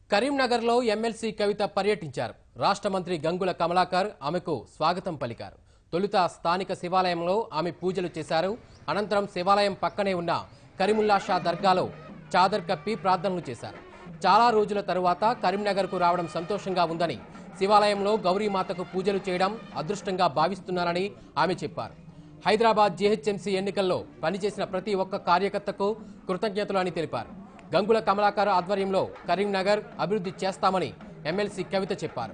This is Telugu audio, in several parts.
కరీంనగర్లో ఎమ్మెల్సీ కవిత పర్యటించారు రాష్ట్ర మంత్రి గంగుల కమలాకర్ ఆమెకు స్వాగతం పలికారు తొలుత స్థానిక శివాలయంలో ఆమె పూజలు చేశారు అనంతరం శివాలయం పక్కనే ఉన్న కరీముల్లా షా దర్గాలో చాదర్ కప్పి ప్రార్థనలు చేశారు చాలా రోజుల తరువాత కరీంనగర్కు రావడం సంతోషంగా ఉందని శివాలయంలో గౌరీమాతకు పూజలు చేయడం అదృష్టంగా భావిస్తున్నారని ఆమె చెప్పారు హైదరాబాద్ జీహెచ్ఎంసీ ఎన్నికల్లో పనిచేసిన ప్రతి ఒక్క కార్యకర్తకు కృతజ్ఞతలు అని తెలిపారు గంగుల కమలాకర్ ఆధ్వర్యంలో కరీంనగర్ అభివృద్ధి చేస్తామని ఎమ్మెల్సీ కవిత చెప్పారు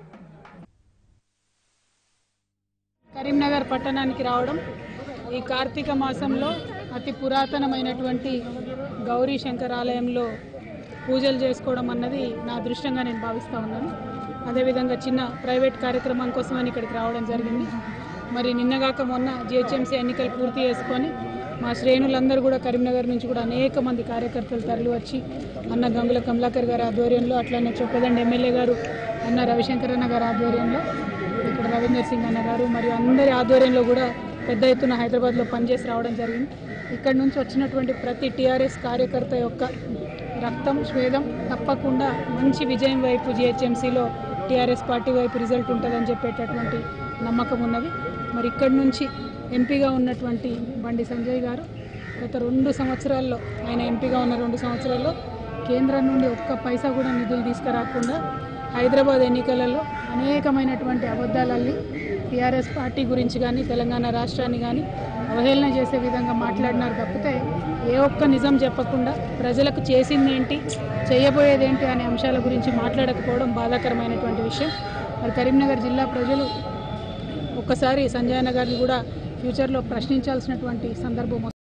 కరీంనగర్ పట్టణానికి రావడం ఈ కార్తీక మాసంలో అతి పురాతనమైనటువంటి గౌరీ శంకర్ ఆలయంలో పూజలు చేసుకోవడం అన్నది నా అదృష్టంగా నేను భావిస్తూ ఉన్నాను అదేవిధంగా చిన్న ప్రైవేట్ కార్యక్రమం కోసమని ఇక్కడికి రావడం జరిగింది మరి నిన్నగాక మొన్న జిహెచ్ఎంసీ ఎన్నికలు పూర్తి చేసుకొని మా శ్రేణులందరూ కూడా కరీంనగర్ నుంచి కూడా అనేక మంది కార్యకర్తలు తరలి వచ్చి అన్న గంగుల కమలాకర్ గారి ఆధ్వర్యంలో అట్లానే చొప్పదండి ఎమ్మెల్యే గారు అన్న రవిశంకర్ అన్న గారి ఆధ్వర్యంలో ఇక్కడ రవీందర్ సింగ్ అన్న గారు మరియు అందరి ఆధ్వర్యంలో కూడా పెద్ద ఎత్తున హైదరాబాద్లో పనిచేసి రావడం జరిగింది ఇక్కడ నుంచి వచ్చినటువంటి ప్రతి టీఆర్ఎస్ కార్యకర్త యొక్క రక్తం స్వేదం తప్పకుండా మంచి విజయం వైపు జిహెచ్ఎంసీలో టీఆర్ఎస్ పార్టీ వైపు రిజల్ట్ ఉంటుందని చెప్పేటటువంటి నమ్మకం ఉన్నది మరి ఇక్కడి నుంచి ఎంపీగా ఉన్నటువంటి బండి సంజయ్ గారు గత రెండు సంవత్సరాల్లో ఆయన ఎంపీగా ఉన్న రెండు సంవత్సరాల్లో కేంద్రం నుండి ఒక్క పైసా కూడా నిధులు తీసుకురాకుండా హైదరాబాద్ ఎన్నికలలో అనేకమైనటువంటి అబద్ధాలల్లి టీఆర్ఎస్ పార్టీ గురించి కానీ తెలంగాణ రాష్ట్రాన్ని కానీ అవహేళన చేసే విధంగా మాట్లాడినారు తప్పితే ఏ ఒక్క నిజం చెప్పకుండా ప్రజలకు చేసిందేంటి చేయబోయేదేంటి అనే అంశాల గురించి మాట్లాడకపోవడం బాధాకరమైనటువంటి విషయం మరి కరీంనగర్ జిల్లా ప్రజలు ఒక్కసారి సంజయ్ అన్న గారిని కూడా ఫ్యూచర్లో ప్రశ్నించాల్సినటువంటి సందర్భం వస్తుంది